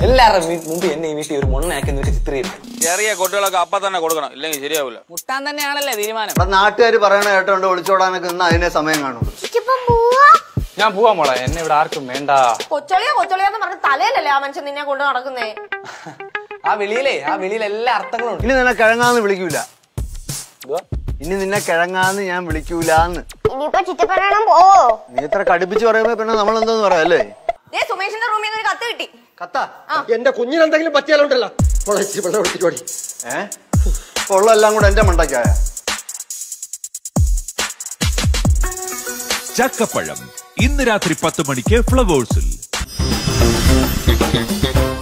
എല്ലാവരുടെ മുമ്പ് എന്നെ ഈ വീട്ടിൽ ഒരു മൊണ്ണയാക്കി ഒരു ചിത്രീകരിക്കും ചെറിയ കുട്ടികളൊക്കെ അപ്പ തന്നെ കൊടുക്കണം ഇല്ലെങ്കിൽ ശരിയാവില്ല മുട്ടാൻ തന്നെയാണല്ലേ തീരുമാനം ഇവിടെ നാട്ടുകാർ പറയണ കേട്ടോണ്ട് ഒളിച്ചോടാനൊക്കെ നിന്ന് അതിനെ സമയം കാണുള്ളൂ ഇച്ചിപ്പം പോവാ ഞാൻ പോവാ മോളെ എന്നെ ഇവിടെ ആർക്കും വേണ്ട കൊച്ചളിയോ കൊച്ചളിയോ എന്ന് പറഞ്ഞ് തലയിലല്ലേ ആ മനുഷ്യൻ നിന്നെ കൊണ്ട് നടക്കുന്നേ ആ വെളിയിലേ ആ വെളിയിൽ എല്ലാ അർത്ഥങ്ങളും ഉണ്ട് ഇനി നിന്നെ കിഴങ്ങാന്ന് വിളിക്കൂല എന്തുവാ? ഇനി നിന്നെ കിഴങ്ങാന്ന് ഞാൻ വിളിക്കൂലാന്ന് ഇനിയിപ്പൊ ചിറ്റപ്പനാണം പോവോ നീ ഇത്ര കടുപ്പിച്ച് പറയുമ്പോ പിന്നെ നമ്മൾ എന്തോന്ന് പറയാം അല്ലേ ദേ സുമേഷിന്റെ റൂമിൽ നിന്ന് ഒരു കത്ത് കിട്ടി കത്താ എന്റെ കുഞ്ഞിനെന്തെങ്കിലും പറ്റിയാലുണ്ടല്ലോ മോളെ ഇച്ചിരി വെള്ളം എടുത്തിട്ട് ഓടി ഏ ഉള്ളെല്ലാം കൂടെ എന്റെ മണ്ടയ്ക്കായ ചക്കപ്പഴം ഇന്ന് രാത്രി പത്ത് മണിക്ക് ഫ്ലവേഴ്സിൽ